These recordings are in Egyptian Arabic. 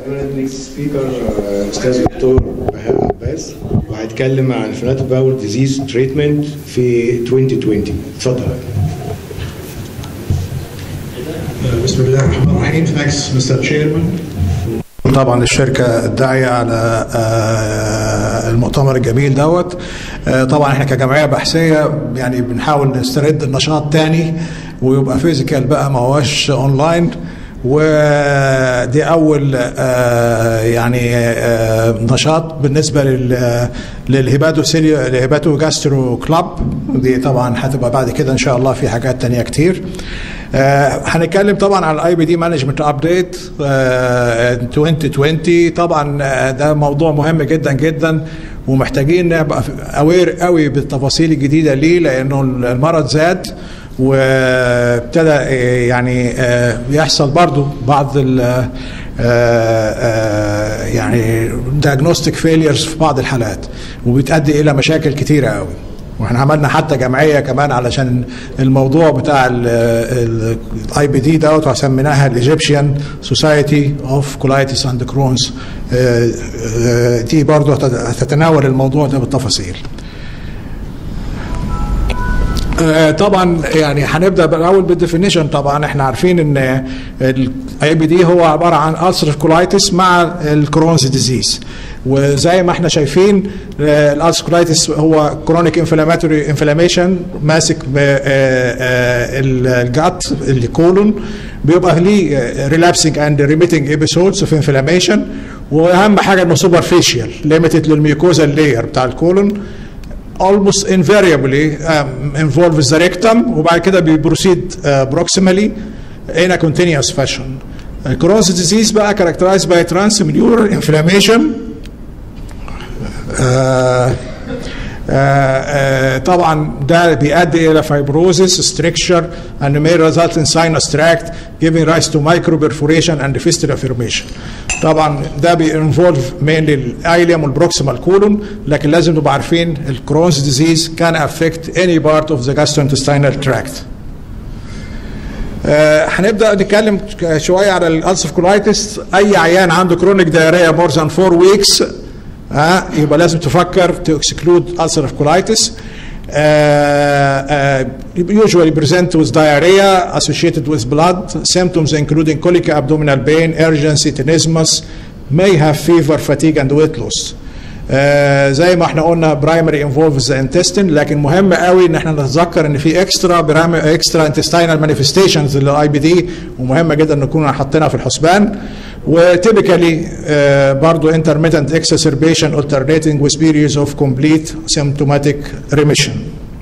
نيكست سبيكر استاذ دكتور بهاء عباس وهيتكلم عن فلات باول ديزيز تريتمنت في 2020 اتفضل بسم الله الرحمن الرحيم ثانكس مستر تشيرمان طبعا الشركة الداعية على آه، المؤتمر الجميل دوت آه، طبعا احنا كجمعية بحثية يعني بنحاول نسترد النشاط تاني ويبقى فيزيكال بقى ما هوش اونلاين ودي اول آه، يعني آه، نشاط بالنسبه لل للهيباتو سيليو الهيباتو جاسترو كلاب دي طبعا هتبقى بعد كده ان شاء الله في حاجات تانية كتير آه، هنتكلم طبعا على الاي بي دي مانجمنت ابديت 2020 طبعا آه، ده موضوع مهم جدا جدا ومحتاجين نبقى اوير قوي بالتفاصيل الجديده ليه لانه المرض زاد وابتدى آه، يعني آه، يحصل برضو بعض ال آه، آه، يعني diagnostic failures في بعض الحالات وبتؤدي الى مشاكل كتيره قوي واحنا عملنا حتى جمعيه كمان علشان الموضوع بتاع الاي بي دي دوت وسميناها الايجيبشن سوسايتي اوف كولايتس اند كرونز دي برضه هتتناول الموضوع ده بالتفاصيل آه، طبعا يعني هنبدا بالاول بالديفينيشن طبعا احنا عارفين ان الاي بي دي هو عباره عن السر كولايتس مع الكرونز ديزيز وزي ما احنا شايفين الالسر كولايتس هو كرونيك انفلاماتوري انفلاميشن ماسك الجات الكولون بيبقى ليه ريلابسنج اند ريميتنج ابيسودز اوف انفلاميشن واهم حاجه انه سوبر فيشيال ليميتد للميوكوزا لاير بتاع الكولون almost invariably um, involves the rectum وبعد كده بيبروسيد uh, proximally in a continuous fashion. Crohn's disease بقى characterized by transmural inflammation uh, Uh, uh, طبعا ده بيؤدي الى fibrosis, stricture, and may result in sinus tract, giving rise to micro perforation and fistula formation. طبعا ده بينفولف mainly الايليوم والبروكسيمال كولون لكن لازم نبقى عارفين الكرونز ديزيز كان affect any part of the gastrointestinal tract. آه هنبدا نتكلم شويه على الالسف كولايتس اي عيان عنده كرونيك دايريا مور ذان 4 ويكس ها يبقى لازم تفكر تو اكسكلود ulcer colitis Uh, uh, usually present with diarrhea associated with blood, symptoms including colic abdominal pain, urgency, tenesmus, may have fever, fatigue, and weight loss. Uh, زي ما احنا قلنا برايمري involves the intestine لكن مهم قوي ان احنا نتذكر ان في اكسترا اكسترا intestinal manifestations للاي بي دي ومهمه جدا نكون حاطينها في الحسبان وتيبيكالي uh, برضو intermittent exacerbation alternating with periods of complete symptomatic remission.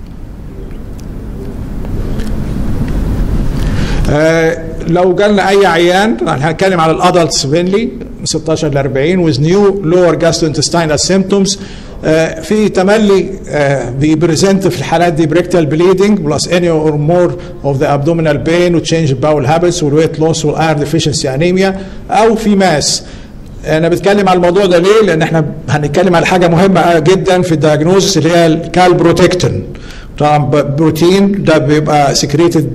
Uh, لو جالنا اي عيان هنتكلم على الادلتس مينلي 16 ل 40 with new lower gastrointestinal symptoms uh, في تملي uh, بيبريزنت في الحالات دي بريكتال بليدنج بلس any or more of the abdominal pain وتشينج bowel habits والويت لوس والاير ديفيشنسي انيميا او في ماس انا بتكلم على الموضوع ده ليه؟ لان احنا هنتكلم على حاجه مهمه جدا في الدياجنوزس اللي هي الكالبروتكتين طبعا بروتين ده بيبقى سكريتد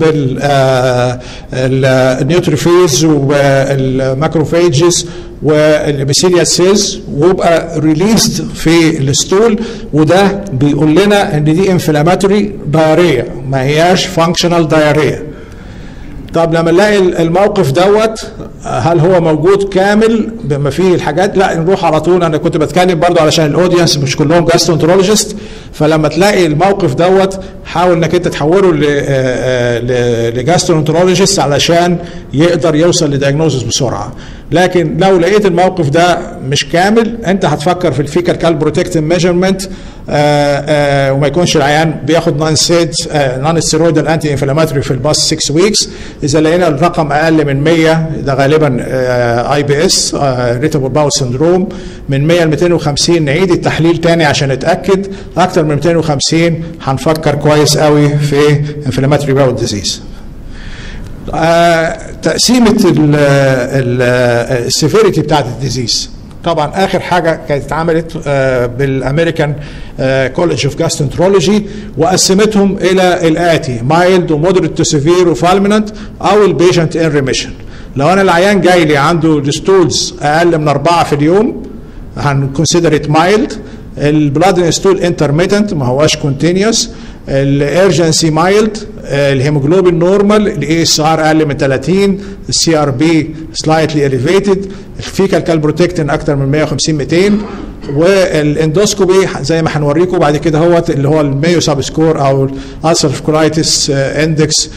بالنيوتروفيلز والماكروفيجز والابيثيليا سيلز ويبقى ريليزد في الستول وده بيقول لنا ان دي انفلاماتوري دايريا ما هياش فانكشنال دايريا طب لما نلاقي الموقف دوت هل هو موجود كامل بما فيه الحاجات لا نروح على طول انا كنت بتكلم برضو علشان الاودينس مش كلهم جاسترونترولوجيست فلما تلاقي الموقف دوت حاول انك انت تحوله لجاسترونترولوجيست علشان يقدر يوصل لدياجنوزس بسرعه لكن لو لقيت الموقف ده مش كامل انت هتفكر في الفيكال كال بروتكتيف ميجرمنت وما يكونش العيان بياخد نون سيد نون ستيرويدال انتي انفلاماتوري في الباست 6 ويكس اذا لقينا الرقم اقل من 100 ده غالبا اي بي اس ريتابل باول سندروم من 100 ل 250 نعيد التحليل تاني عشان نتاكد اكتر من 250 هنفكر كويس قوي في انفلاماتوري باول ديزيز آه تقسيمه السيفيريتي بتاعت الديزيز طبعا اخر حاجه كانت اتعملت آه بالامريكان كولج اوف جاسترونترولوجي وقسمتهم الى الاتي مايلد ومودريت تو سيفير وفالمنت او البيشنت ان ريميشن لو انا العيان جاي لي عنده ديستولز اقل من اربعه في اليوم هنكونسيدر ات مايلد البلاد انستول انترميتنت ما هواش كونتينيوس الارجنسي مايلد الهيموجلوبين نورمال الاي اس ار اقل من 30 السي ار بي سلايتلي اليفيتد الفيكال كالبروتكتين اكتر من 150 200 والاندوسكوبي زي ما هنوريكم بعد كده هو اللي هو الميو سب سكور او الالسر كولايتس اندكس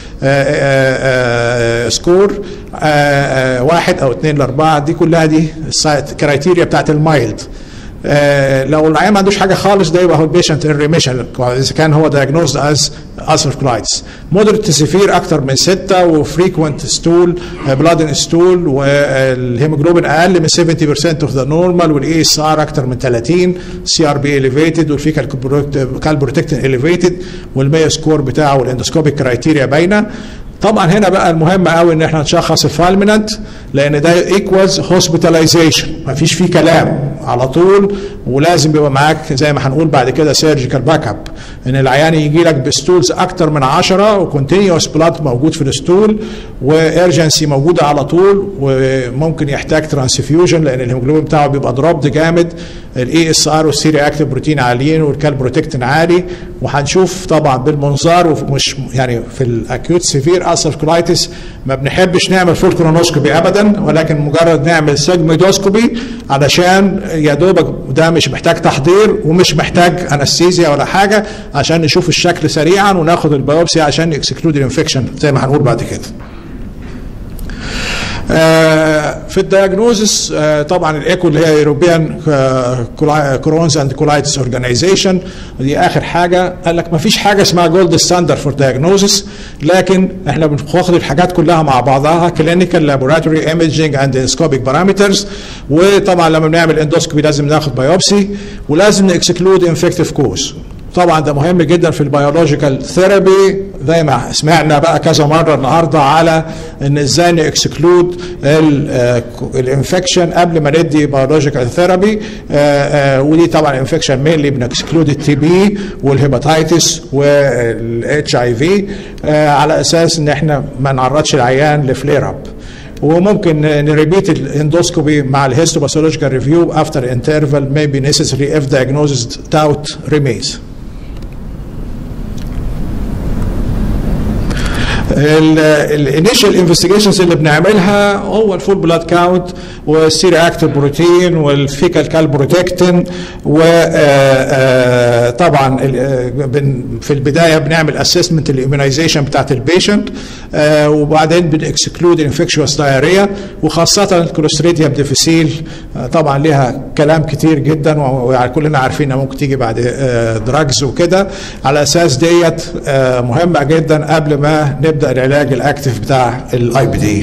سكور واحد او اثنين لاربعه دي كلها دي كرايتيريا بتاعت المايلد آه لو العيان ما عندوش حاجه خالص ده يبقى هو البيشنت ان ريميشن اذا كان هو دايجنوزد از ulcer colitis مودريت سيفير اكتر من 6 وفريكوينت ستول بلاد ان ستول والهيموجلوبين اقل من 70% اوف ذا نورمال والاي اس ار اكتر من 30 سي ار بي اليفيتد والفيكال كالبروتكتين اليفيتد والميو سكور بتاعه والاندوسكوبيك كرايتيريا باينه طبعا هنا بقى المهم قوي ان احنا نشخص الفالمنت لان ده ايكوالز هوسبيتاليزيشن مفيش فيه كلام على طول ولازم يبقى معاك زي ما هنقول بعد كده سيرجيكال باك اب ان العيان يجي لك بستولز اكتر من 10 وكونتينيوس بلاد موجود في الستول وارجنسي موجوده على طول وممكن يحتاج ترانسفيوجن لان الهيموجلوبين بتاعه بيبقى ضربت جامد الاي اس ار والسيري اكتيف بروتين عاليين والكالبروتكتين عالي وهنشوف طبعا بالمنظار ومش يعني في الاكيوت سيفير السر كولايتس ما بنحبش نعمل فول كرونوسكوبي ابدا ولكن مجرد نعمل سيجميدوسكوبي علشان يا دوبك ده مش محتاج تحضير ومش محتاج انستيزيا ولا حاجه عشان نشوف الشكل سريعا وناخد البيوبسي عشان اكسكلود الانفكشن زي ما هنقول بعد كده. في الدياجنوزس طبعا الايكو اللي هي يوروبيان كرونز اند كولايتس اورجانيزيشن دي اخر حاجه قال لك ما فيش حاجه اسمها جولد ستاندر فور دياجنوزس لكن احنا بناخد الحاجات كلها مع بعضها كلينيكال لابوراتوري ايمجنج اند اندوسكوبيك بارامترز وطبعا لما بنعمل اندوسكوبي لازم ناخد بايوبسي ولازم نكسكلود انفكتيف كوز طبعا ده مهم جدا في البيولوجيكال ثيرابي زي ما سمعنا بقى كذا مره النهارده على ان ازاي نكسكلود الانفكشن قبل ما ندي بيولوجيكال ثيرابي ودي طبعا انفكشن مينلي بنكسكلود التي بي والهيباتيتس والاتش اي في على اساس ان احنا ما نعرضش العيان لفلير اب وممكن نريبيت الاندوسكوبي مع الهيستوباثولوجيكال ريفيو افتر انترفال may be necessary if diagnosis doubt remains. الانيشال انفستيجيشنز اللي بنعملها هو الفول بلاد كاونت والسيري اكتيف بروتين والفيكال كالبروتكتين وطبعا في البدايه بنعمل اسسمنت الاميونيزيشن بتاعت البيشنت وبعدين بنكسكلود انفكشوس دايريا وخاصه الكوليستريديوم ديفيسيل طبعا ليها كلام كتير جدا وكلنا عارفين انها ممكن تيجي بعد دراجز وكده على اساس ديت مهمه جدا قبل ما نبدا العلاج الاكتف بتاع الاي بي دي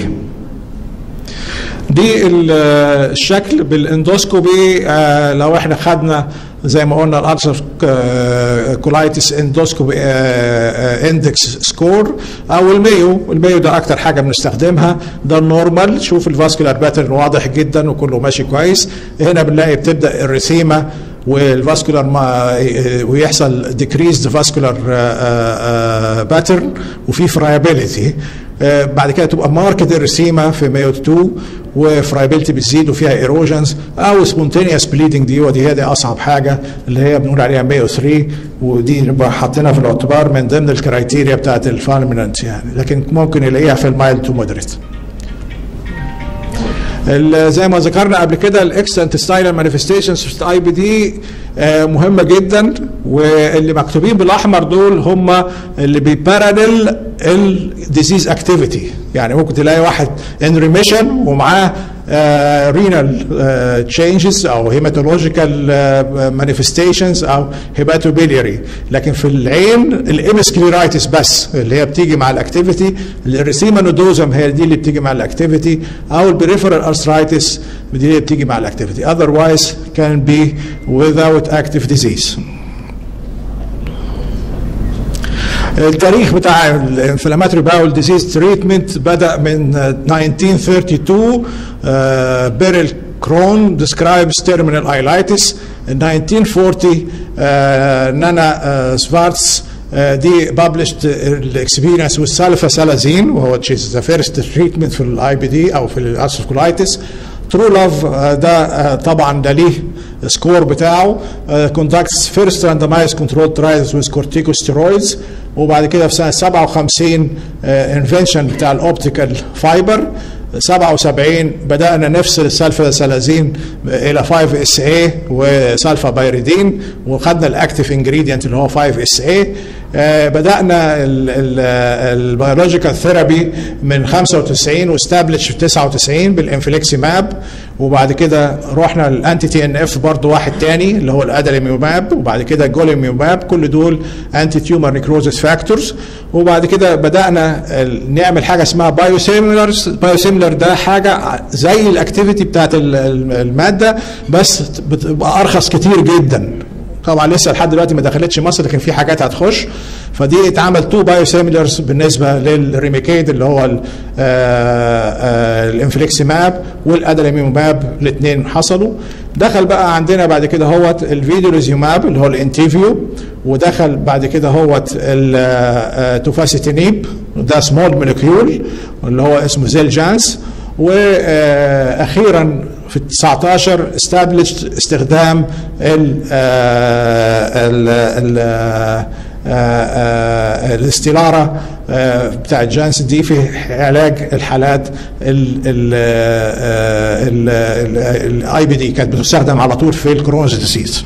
دي الشكل بالاندوسكوبي لو احنا خدنا زي ما قلنا الالسر كولايتس اندوسكوبي اندكس سكور او الميو الميو ده اكتر حاجه بنستخدمها ده النورمال شوف الفاسكولار باترن واضح جدا وكله ماشي كويس هنا بنلاقي بتبدا الرسيمه والفاسكولار ما ويحصل ديكريز فاسكولار باترن وفي فرايبيليتي بعد كده تبقى ماركت الرسيمه في 102 وفرايبيلتي بتزيد وفيها ايروجنز او سبونتينيوس بليدنج دي ودي هي دي اصعب حاجه اللي هي بنقول عليها 103 ودي نبقى حاطينها في الاعتبار من ضمن الكرايتيريا بتاعت الفالمنت يعني لكن ممكن نلاقيها في المايل تو مودريت زي ما ذكرنا قبل كده الاكس انتستاينال مانيفستيشنز في الاي بي دي مهمه جدا واللي مكتوبين بالاحمر دول هم اللي بيبارالل الديزيز اكتيفيتي يعني ممكن تلاقي واحد ان ريميشن ومعاه رينال تشينجز او هيماتولوجيكال مانيفستيشنز او هيباتوبيلياري لكن في العين الامسكليرايتس بس اللي هي بتيجي مع الاكتيفيتي الريسيما نودوزم هي دي اللي بتيجي مع الاكتيفيتي او البريفرال ارثرايتس دي اللي بتيجي مع الاكتيفيتي otherwise can be without active disease التاريخ بتاع الانفلاماتوري باول ديزيز تريتمنت بدا من 1932 بيرل كرون describes terminal ileitis in 1940 نانا سفارتس دي published الاكسبيرينس والسالفاسالازين وهو ذا فيرست تريتمنت في الاي بي دي او في الالسر كولايتس ترو لاف ده طبعا ده ليه سكور بتاعه كوندكتس فيرست راندمايز كنترول ترايلز ويز كورتيكوستيرويدز وبعد كده في سنه 57 انفنشن بتاع الاوبتيكال فايبر 77 بدانا نفصل السلفاسالازين الى 5 اس اي وسلفا بايريدين وخدنا الاكتيف انجريدينت اللي هو 5 اس اي بدانا البيولوجيكال ثيرابي من 95 واستابلش في 99 بالانفليكسيماب وبعد كده رحنا الانتي تي ان اف برضه واحد تاني اللي هو الاداليميوماب وبعد كده الجوليميوماب كل دول انتي تيومر نيكروزس فاكتورز وبعد كده بدانا نعمل حاجه اسمها بايوسيميلرز بايوسيميلر ده حاجه زي الاكتيفيتي بتاعت الماده بس بتبقى ارخص كتير جدا طبعا لسه لحد دلوقتي ما دخلتش مصر لكن في حاجات هتخش فدي اتعمل تو بايو سيميلرز بالنسبه للريميكيد اللي هو الانفليكسيماب والاداليميوماب الاثنين حصلوا دخل بقى عندنا بعد كده هوت الفيديوريزيوماب اللي هو الانتيفيو ودخل بعد كده هوت التوفاسيتينيب ده سمول مولكيول اللي هو اسمه زيل جانس واخيرا في 19 استابلشت استخدام ال ال ال الاستلارة بتاع جانس دي في علاج الحالات الاي بي دي كانت بتستخدم على طول في الكرونز ديسيز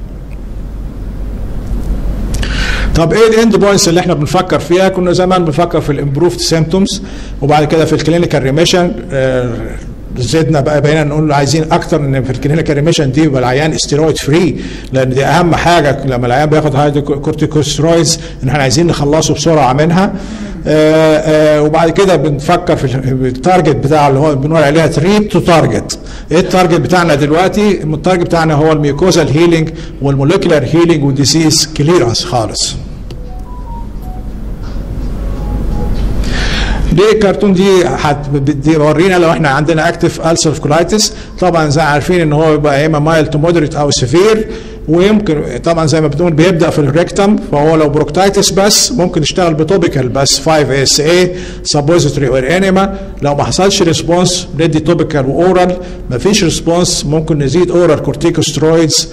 طب ايه الاند بوينتس اللي احنا بنفكر فيها كنا زمان بنفكر في الامبروفد سيمتومز وبعد كده في الكلينيكال ريميشن زدنا بقى بقينا نقول عايزين اكتر ان في الكلينيكال ريميشن دي يبقى العيان استيرويد فري لان دي اهم حاجه لما العيان بياخد هايدرو كورتيكوسترويدز ان احنا عايزين نخلصه بسرعه منها آآ آآ وبعد كده بنفكر في التارجت بتاع اللي هو بنقول عليها تريد تو تارجت ايه التارجت بتاعنا دلوقتي التارجت بتاعنا هو الميوكوزال هيلينج والموليكولار هيلينج والديسيز كليرنس خالص ليه الكرتون دي هتورينا لو احنا عندنا اكتف السر كولايتس طبعا زي عارفين ان هو يبقى يا اما مايل تو مودريت او سيفير ويمكن طبعا زي ما بنقول بيبدا في الريكتم فهو لو بروكتايتس بس ممكن يشتغل بتوبيكال بس 5 اس اي سبوزيتوري اور انيما لو ما حصلش ريسبونس ندي توبيكال واورال ما فيش ريسبونس ممكن نزيد اورال كورتيكوسترويدز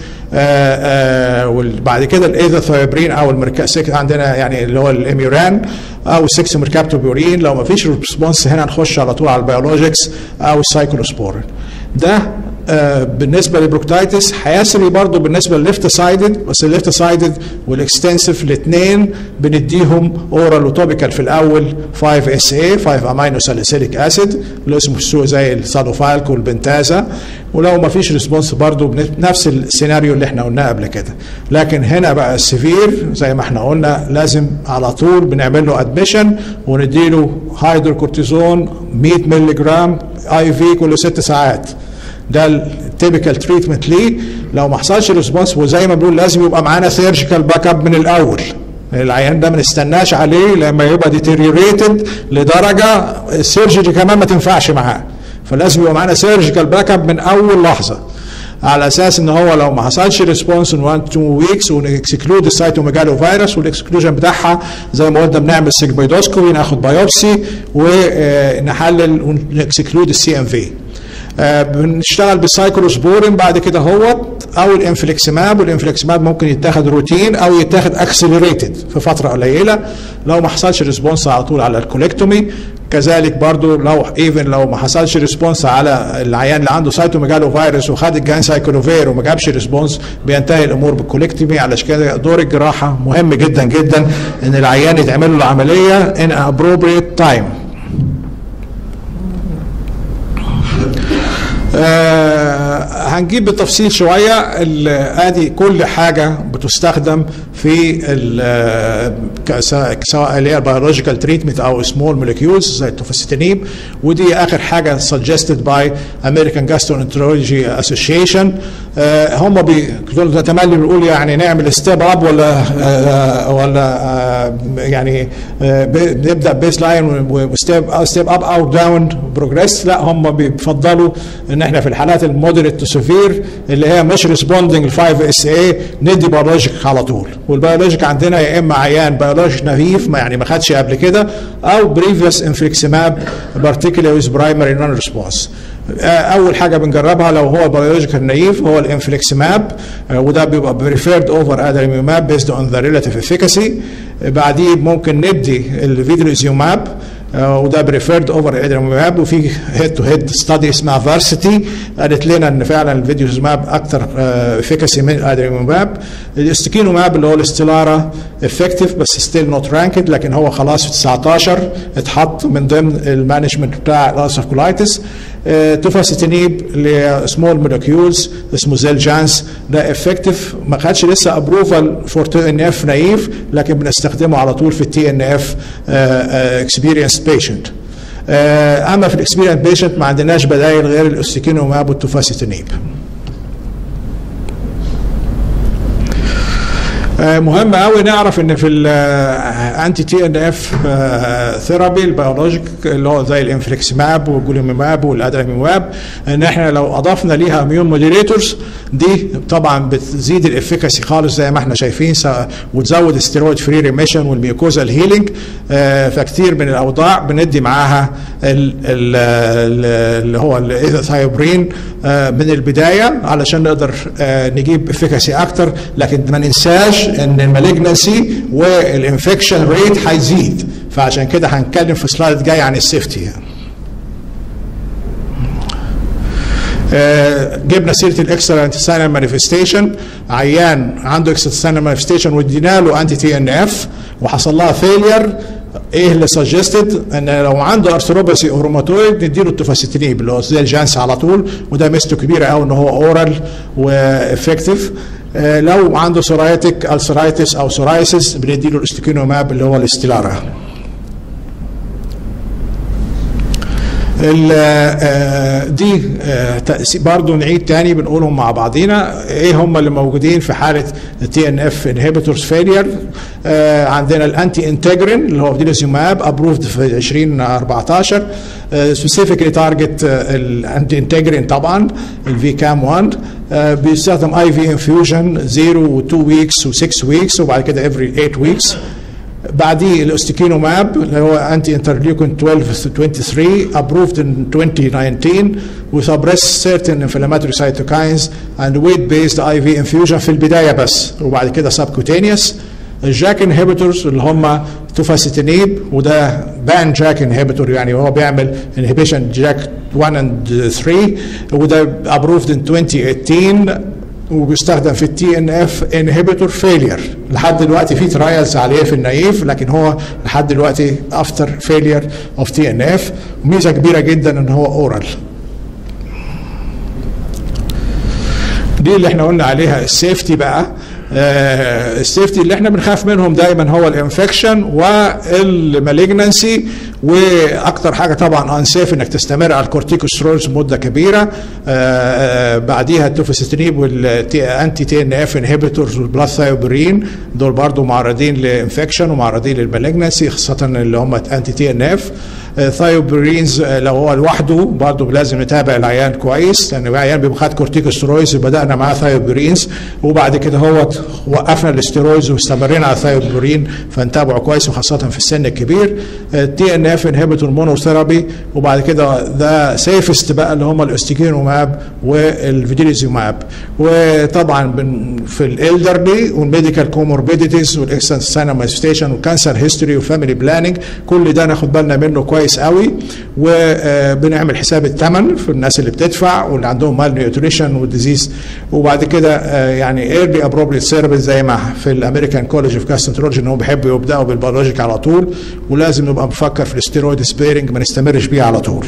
وبعد كده الايثاثايبرين او المركز عندنا يعني اللي هو الاميوران او السكس ميركابتوبيورين لو ما فيش ريسبونس هنا نخش على طول على البيولوجيكس او السايكلوسبورين ده آه بالنسبه للبروكتايتس هيسري برضه بالنسبه للليفت سايدد بس الليفت سايدد والاكستنسيف الاثنين بنديهم اورال وتوبيكال في الاول 5 اس اي 5 امينو ساليسيليك اسيد اللي اسمه السوق زي السادوفالك والبنتازا ولو ما فيش ريسبونس برضه نفس السيناريو اللي احنا قلناه قبل كده لكن هنا بقى السيفير زي ما احنا قلنا لازم على طول بنعمل له ادميشن ونديله هيدروكورتيزون 100 مللي جرام اي في كل ست ساعات ده التيبيكال تريتمنت ليه لو ما حصلش ريسبونس وزي ما بنقول لازم يبقى معانا سيرجيكال باك اب من الاول العيان ده ما نستناش عليه لما يبقى ديتيريوريتد لدرجه السيرجري كمان ما تنفعش معاه فلازم يبقى معانا سيرجيكال باك اب من اول لحظه على اساس ان هو لو ما حصلش ريسبونس ان 1 2 ويكس ونكسكلود السايتوميجالو فيروس والاكسكلوجن بتاعها زي ما قلنا بنعمل سيجمويدوسكوبي ناخد بايوبسي ونحلل ونكسكلود السي ام في آه بنشتغل بالسايكلوسبورين بعد كده هو او الانفليكسماب والانفليكسماب ممكن يتاخد روتين او يتاخد اكسلريتد في فتره قليله لو ما حصلش ريسبونس على طول على الكوليكتومي كذلك برضو لو ايفن لو ما حصلش ريسبونس على العيان اللي عنده سايتوميجالو فيروس وخد الجان سايكلوفير وما جابش ريسبونس بينتهي الامور بالكوليكتومي علشان كده دور الجراحه مهم جدا جدا ان العيان يتعمل له العمليه ان appropriate تايم آه هنجيب بالتفصيل شويه ادي كل حاجه بتستخدم في سواء اللي هي البيولوجيكال تريتمنت او سمول موليكيولز زي التوفاسيتينيب ودي اخر حاجه سجستد باي امريكان جاسترونترولوجي اسوشيشن هم دول تملي بنقول يعني نعمل ستيب اب ولا آه ولا آه يعني نبدا بيس لاين وستيب ستيب اب او داون بروجريس لا هم بيفضلوا ان احنا في الحالات المودريت تو سيفير اللي هي مش ريسبوندنج ل 5 اس اي ندي بيولوجيك على طول والبيولوجيك عندنا يا اما عيان بيولوجيك نفيف ما يعني ما خدش قبل كده او بريفيوس انفليكسيماب بارتيكولار ويز برايمري نون ريسبونس اول حاجه بنجربها لو هو بيولوجيكال نايف هو الانفليكسيماب وده بيبقى بريفيرد اوفر ادريميماب بيزد اون ذا ريلاتيف افيكاسي بعديه ممكن ندي الفيدريزيوماب وده بريفيرد اوفر ادريماب وفي هيد تو هيد ستادي اسمها فارسيتي قالت لنا ان فعلا الفيديوزماب اكثر افيكاسي من الادريماب الاستيكينوماب اللي هو الاستلارا افكتيف بس ستيل نوت رانكد لكن هو خلاص في 19 اتحط من ضمن المانجمنت بتاع الالسر كولايتس توفاسيتينيب لسمول مولكيولز اسمه زيل جانس ده افكتيف ما خدش لسه ابروفال فور تي ان اف نايف لكن بنستخدمه على طول في التي ان اف اكسبيرينس بيشنت اما في الاكسبيرينس بيشنت ما عندناش بدائل غير الاوستيكينوماب والتوفاسيتينيب مهم قوي نعرف ان في الانتي تي ان اف ثيرابي البيولوجيك اللي هو زي الانفليكسماب والجوليماب والادريماب ان احنا لو اضفنا ليها اميون موديليتورز دي طبعا بتزيد الافكاسي خالص زي ما احنا شايفين وتزود الستيرويد فري ريميشن والميوكوزال هيلينج فكتير من الاوضاع بندي معاها اللي هو الايثايوبرين من البدايه علشان نقدر نجيب افكاسي اكتر لكن ما ننساش ان المالجنسي والانفكشن ريت هيزيد فعشان كده هنتكلم في سلايد جاي عن السيفتي يعني. آه جبنا سيره الاكسترا انتستينال مانيفستيشن عيان عنده اكسترا مانيفستيشن وادينا له انتي تي ان اف وحصل لها فيلير ايه اللي سجستد ان لو عنده ارثروباسي او روماتويد نديله التوفاسيتينيب اللي هو زي الجانس على طول وده ميزته كبيره قوي ان هو اورال وافكتيف آه لو عنده سورايتك السرايتس او سورايسيس بنديله الاستيكينوماب اللي هو الاستيلارا دي برضه نعيد تاني بنقولهم مع بعضينا ايه هم اللي موجودين في حاله تي ان اف انهبيتورز فيلير عندنا الانتي انتجرين اللي هو فيديلوزيوماب ابروفد في 2014 سبيسيفيكلي تارجت الانتي انتجرين طبعا الفي كام 1 بيستخدم اي في انفيوجن 0 و 2 ويكس و 6 ويكس وبعد كده افري 8 ويكس بعديه الاوستيكينوماب اللي هو انتي انترليوكين 12 23 approved in 2019 وسبريس certain inflammatory cytokines and weight based IV infusion في البدايه بس وبعد كده subcutaneous الجاك انهبيتورز اللي هم توفاسيتينيب وده بان جاك انهبيتور يعني هو بيعمل انهبيشن جاك 1 and 3 وده ابروفد ان 2018 وبيستخدم في التي ان اف انهبيتور فيلير لحد دلوقتي في ترايلز عليه في النايف لكن هو لحد دلوقتي افتر فيلير اوف تي ان اف ميزه كبيره جدا ان هو اورال دي اللي احنا قلنا عليها السيفتي بقى آه السيفتي اللي احنا بنخاف منهم دايما هو الانفكشن والمالجنسي واكتر حاجه طبعا انسيف انك تستمر على الكورتيكوسترويدز مده كبيره آه آه بعديها التوفاسيتريب والانتي تي ان اف انهبيتورز والبلاثايوبرين دول برضو معرضين لانفكشن ومعرضين للمالجنسي خاصه اللي هم انتي تي ان اف ثايوبرينز لو هو لوحده برضه لازم نتابع العيان كويس لان العيان بيبقى خد كورتيكوسترويدز بدانا معاه ثايوبرينز وبعد كده هو وقفنا الاستيرويدز واستمرينا على الثايوبرين فنتابعه كويس وخاصه في السن الكبير التي ان اف انهبيتور مونوثيرابي وبعد كده ده سيفست بقى اللي هم الاستيكينوماب والفيديليزيوماب وطبعا في الالدرلي والميديكال كوموربيديتيز والاكستنسينال مانيفستيشن والكانسر هيستوري وفاميلي بلاننج كل ده ناخد بالنا منه كويس كويس قوي وبنعمل حساب الثمن في الناس اللي بتدفع واللي عندهم مال نيوتريشن وديزيز وبعد كده يعني ايرلي ابروبريت سيرفيس زي ما في الامريكان كولج اوف جاسترولوجي ان هم بيحبوا يبداوا بالبيولوجيك على طول ولازم نبقى بنفكر في الاستيرويد سبيرنج ما نستمرش بيه على طول.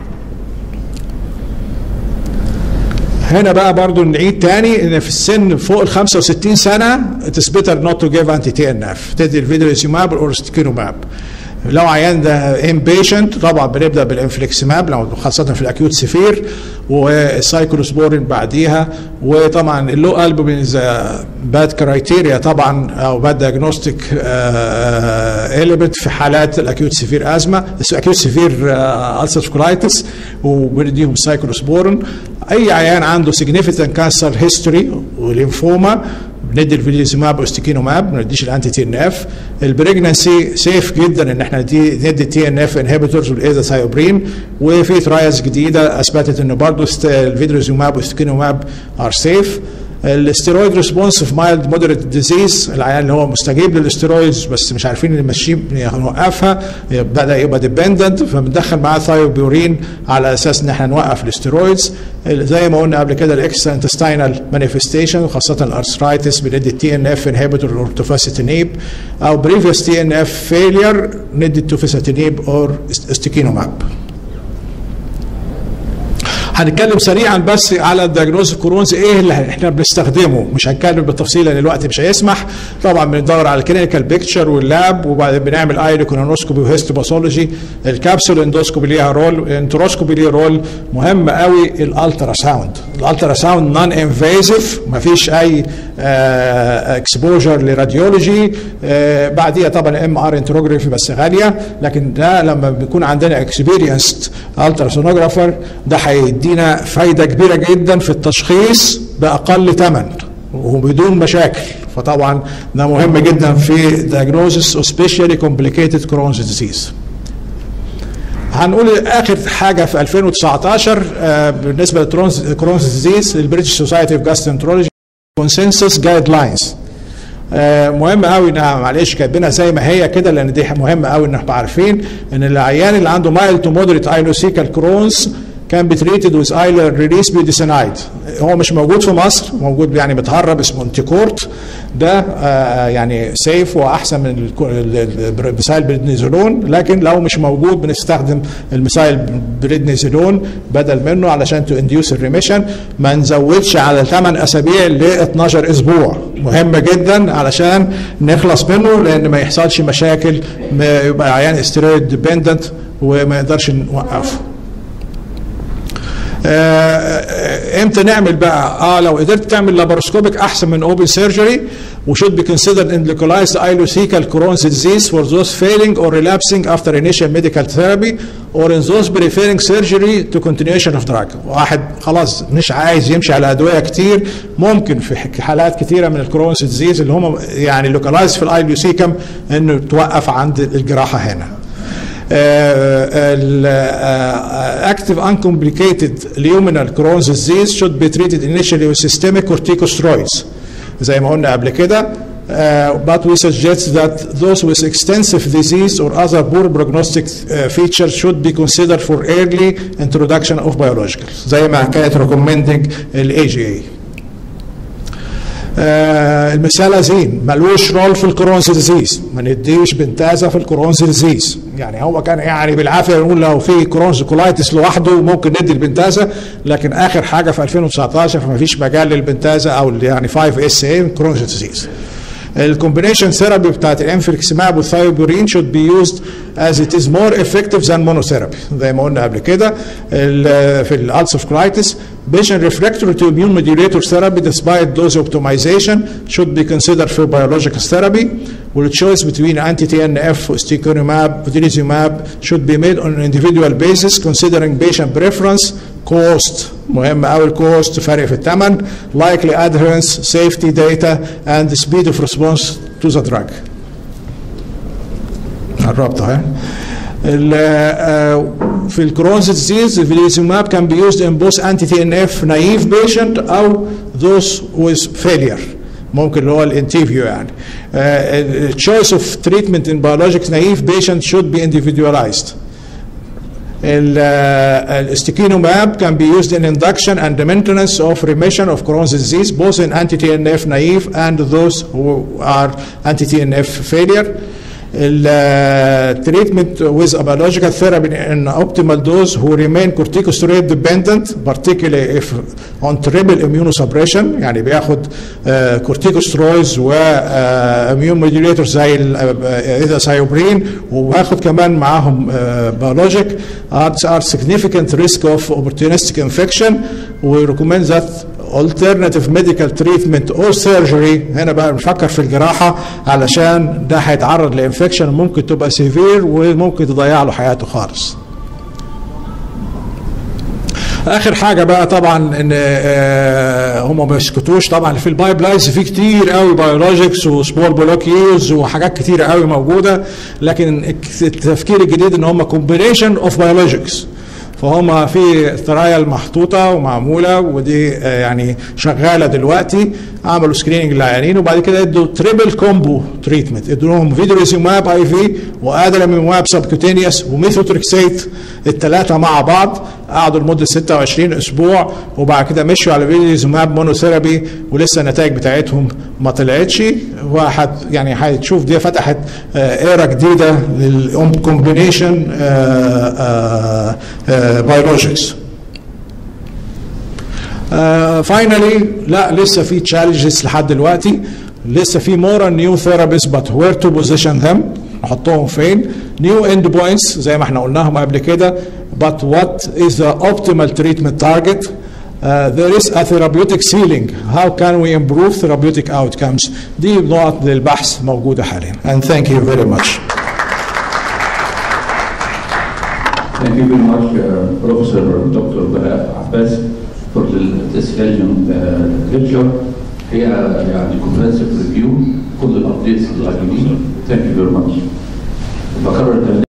هنا بقى برضو نعيد تاني ان في السن فوق ال 65 سنه اتس بيتر نوت تو جيف انتي تي ان اف تدي الفيدريزيماب والاورستيكينوماب لو عيان ده امبيشنت طبعا بنبدا بالانفليكسماب لو خاصه في الاكيوت سفير والسايكلوسبورين بعديها وطبعا اللو البومين باد كرايتيريا طبعا او باد دايجنوستيك اليمنت في حالات الاكيوت سفير ازمه اكيوت سفير السر كولايتس وبنديهم سايكلوسبورين اي عيان عنده significant كانسر هيستوري وليمفوما بندي الفيليزوماب واستيكينوماب ما نديش الانتي تي ان اف البريجنسي سيف جدا ان احنا ندي تي ان اف انهبيتورز والايزاثايوبرين وفي ترايلز جديده اثبتت انه برضه الفيدروزوماب واستيكينوماب ار سيف الاستيرويد ريسبونس في مايلد مودريت ديزيز العيان اللي هو مستجيب للاستيرويدز بس مش عارفين نمشيه نوقفها بدا يبقى ديبندنت فبندخل معاه ثايوبيورين على اساس ان احنا نوقف الاستيرويدز زي ما قلنا قبل كده الاكسترا انتستينال مانيفستيشن وخاصه الارثرايتس بندي تي ان اف انهبيتور اور توفاسيتينيب او بريفيوس تي ان اف فيلير ندي توفاسيتينيب اور استيكينوماب هنتكلم سريعا بس على الدياجنوز كرونز ايه اللي احنا بنستخدمه مش هنتكلم بالتفصيل لان الوقت مش هيسمح طبعا بندور على الكلينيكال بيكتشر واللاب وبعدين بنعمل ايريكونوسكوبي وهيستوباثولوجي الكابسول اندوسكوبي ليها رول الانتروسكوبي ليه رول مهم قوي الالترا ساوند الالترا ساوند نون انفيزيف ما فيش اي اكسبوجر لراديولوجي بعديها طبعا ام ار انتروجرافي بس غاليه لكن ده لما بيكون عندنا اكسبيرينسد الترا سونوجرافر ده هيدي يدينا فايدة كبيرة جدا في التشخيص بأقل ثمن وبدون مشاكل فطبعا ده مهم جدا في diagnosis of specially complicated Crohn's disease هنقول اخر حاجه في 2019 آه بالنسبه للكرونز ديزيز البريتش سوسايتي اوف جاسترونترولوجي كونسنسس جايد لاينز مهم قوي انها معلش كاتبينها زي ما هي كده لان دي مهم قوي ان احنا عارفين ان العيان اللي عنده مايل تو مودريت ايلوسيكال كرونز كان بتريتد ويز ايلر ريليس بيديسينايد هو مش موجود في مصر موجود يعني متهرب اسمه انتيكورت ده آه يعني سيف واحسن من الميسايل بريدنيزولون لكن لو مش موجود بنستخدم الميسايل بريدنيزولون بدل منه علشان تو انديوس الريميشن ما نزودش على 8 اسابيع ل 12 اسبوع مهم جدا علشان نخلص منه لان ما يحصلش مشاكل ما يبقى عيان استيرويد ديبندنت وما يقدرش نوقفه آه امتى نعمل بقى اه لو قدرت تعمل لاباروسكوبيك احسن من اوبن سيرجري وشود be considered in localized ileocecal Crohn's disease for those failing or relapsing after initial medical therapy or in those preferring surgery to continuation of drug واحد خلاص مش عايز يمشي على ادويه كتير ممكن في حالات كتيره من الكرونز ديزيز اللي هم يعني لوكالايز في الايلوسيكم انه توقف عند الجراحه هنا active uncomplicated luminal Crohn's disease should be treated initially with systemic corticosteroids زي ما قلنا قبل كده Uh, but we suggest that those with extensive disease or other poor prognostic uh, features should be considered for early introduction of biologicals زي ما كانت recommending ال AGA. آه الميثالازين ملوش رول في الكرونز ديزيز ما نديش بنتازا في الكرونز ديزيز يعني هو كان يعني بالعافيه نقول لو في كرونز كولايتس لوحده ممكن ندي البنتازا لكن اخر حاجه في 2019 فما فيش مجال للبنتازا او يعني 5 اس اي كرونز ديزيز الكومبينيشن ثيرابي بتاعت الانفليكسماب والثايوبورين should be used as it is more effective than monotherapy زي ما قلنا قبل كده في الالسف كولايتس patient refractory to immune modulator therapy despite dose optimization should be considered for biological therapy where choice between anti-TNF, sticorimab, vedolizumab should be made on an individual basis considering patient preference, cost مهم قوي الكوست فرق في الثمن likely adherence, safety data and the speed of response to the drug. قربت ها في الكرونز ديزيز الفيليزوماب كان بي used in both anti TNF naive patient او those with failure ممكن اللي هو الانتيفيو يعني uh, choice of treatment in biologics naive patient should be individualized الاستيكينوماب can be used in induction and the maintenance of remission of Crohn's disease both in anti-TNF naive and those who are anti-TNF failure treatment with a biological therapy in optimal dose who remain corticosteroid dependent particularly if on triple immunosuppression يعني بياخد كورتيكوسترويدز واميون موديوليتور زي اذا سايوبرين وباخد كمان معاهم biologic are significant risk of opportunistic infection we recommend that alternative medical treatment or surgery هنا بقى بنفكر في الجراحة علشان ده هيتعرض لانفكشن ممكن تبقى سيفير وممكن تضيع له حياته خالص اخر حاجه بقى طبعا ان هم ما يسكتوش طبعا في البايب لاينز في كتير قوي بيولوجيكس وسمول بلوكيوز وحاجات كتير قوي موجوده لكن التفكير الجديد ان هم كومبينيشن اوف بيولوجيكس فهم في ترايل محطوطه ومعموله ودي يعني شغاله دلوقتي عملوا سكريننج للعيانين وبعد كده ادوا تريبل كومبو تريتمنت ادوا لهم فيدريزيماب اي في وادريماب سبكوتينيوس وميثوتريكسيت الثلاثه مع بعض قعدوا لمده 26 اسبوع وبعد كده مشوا على فيدريزيماب مونوثيرابي ولسه النتائج بتاعتهم ما طلعتش واحد يعني هتشوف دي فتحت ايرا جديده للكومبينيشن بيولوجيكس فاينلي uh, لا لسه في تشالنجز لحد دلوقتي لسه في مور نيو ثيرابيست بات وير تو بوزيشن ذم نحطهم فين نيو اند بوينتس زي ما احنا قلناهم قبل كده but what is the optimal treatment target Uh, there is a therapeutic ceiling. How can we improve therapeutic outcomes? دي نقط للبحث موجودة حاليا. And thank you very much. Thank you very much, uh, Professor Dr. Baha Abbas, for the, this valuable uh, lecture. هي يعني comprehensive review كل الابديتس اللي Thank you very much. بكرر